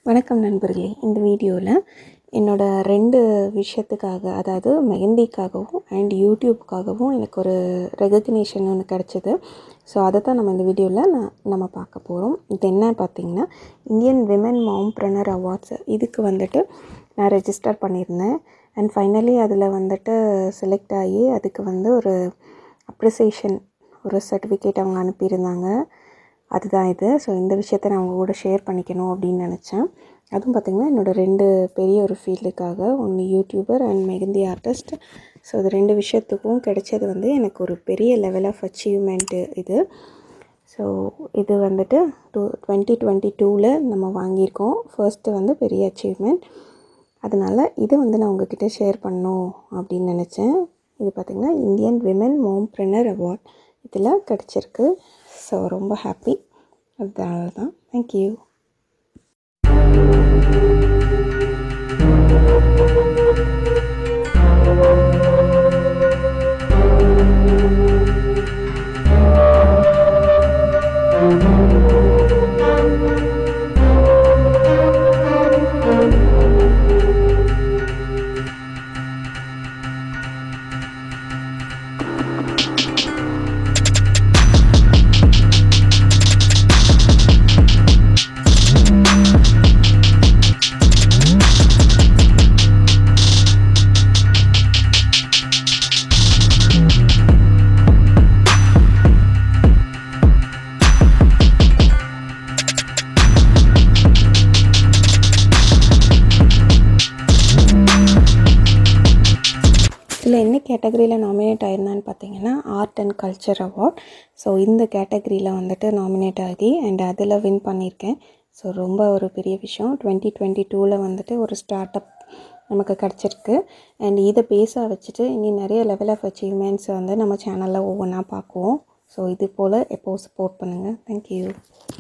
வணக்கம் நண்பர்களே இந்த வீடியோவில் என்னோடய ரெண்டு விஷயத்துக்காக அதாவது மெஹந்திக்காகவும் அண்ட் யூடியூப்காகவும் எனக்கு ஒரு ரெகக்னேஷன் ஒன்று கிடச்சிது ஸோ அதை தான் நம்ம இந்த வீடியோவில் நான் நம்ம பார்க்க போகிறோம் இது என்ன பார்த்தீங்கன்னா இந்தியன் விமன் மாம்ப்ரனர் அவார்ட்ஸ் இதுக்கு வந்துட்டு நான் ரெஜிஸ்டர் பண்ணியிருந்தேன் அண்ட் ஃபைனலி அதில் வந்துட்டு செலக்ட் ஆகி அதுக்கு வந்து ஒரு அப்ரிசியேஷன் ஒரு சர்டிஃபிகேட் அவங்க அனுப்பியிருந்தாங்க அதுதான் இது ஸோ இந்த விஷயத்த நான் அவங்க கூட ஷேர் பண்ணிக்கணும் அப்படின்னு நினச்சேன் அதுவும் பார்த்திங்கன்னா என்னோடய ரெண்டு பெரிய ஒரு ஃபீல்டுக்காக ஒன்று YouTuber and mehndi artist so இது ரெண்டு விஷயத்துக்கும் கிடைச்சது வந்து எனக்கு ஒரு பெரிய லெவல் ஆஃப் அச்சீவ்மெண்ட்டு இது ஸோ இது வந்துட்டு டூ டுவெண்ட்டி டுவெண்ட்டி டூவில் நம்ம வாங்கியிருக்கோம் ஃபர்ஸ்ட்டு வந்து பெரிய அச்சீவ்மெண்ட் அதனால் இது வந்து நான் உங்ககிட்ட ஷேர் பண்ணணும் அப்படின்னு நினச்சேன் இது பார்த்திங்கன்னா இந்தியன் விமன் மோம்ப்ரெனர் அவார்ட் இதில் கிடச்சிருக்கு ஸோ ரொம்ப ஹாப்பி அதனால தான் தேங்க்யூ இதில் என்ன கேட்டகரியில் நாமினேட் ஆயிருந்தான்னு பார்த்தீங்கன்னா art and culture award so இந்த கேட்டகரியில் வந்துட்டு நாமினேட் ஆகி அண்ட் அதில் வின் பண்ணியிருக்கேன் ஸோ ரொம்ப ஒரு பெரிய விஷயம் டுவெண்ட்டி டுவெண்ட்டி டூவில் வந்துட்டு ஒரு ஸ்டார்ட் அப் நமக்கு கிடச்சிருக்கு அண்ட் இதை பேஸாக வச்சுட்டு இனி நிறைய லெவல் ஆஃப் அச்சீவ்மெண்ட்ஸ் வந்து நம்ம சேனலில் ஒவ்வொன்றா பார்க்குவோம் ஸோ இது போல் எப்போது சப்போர்ட் பண்ணுங்கள் தேங்க்யூ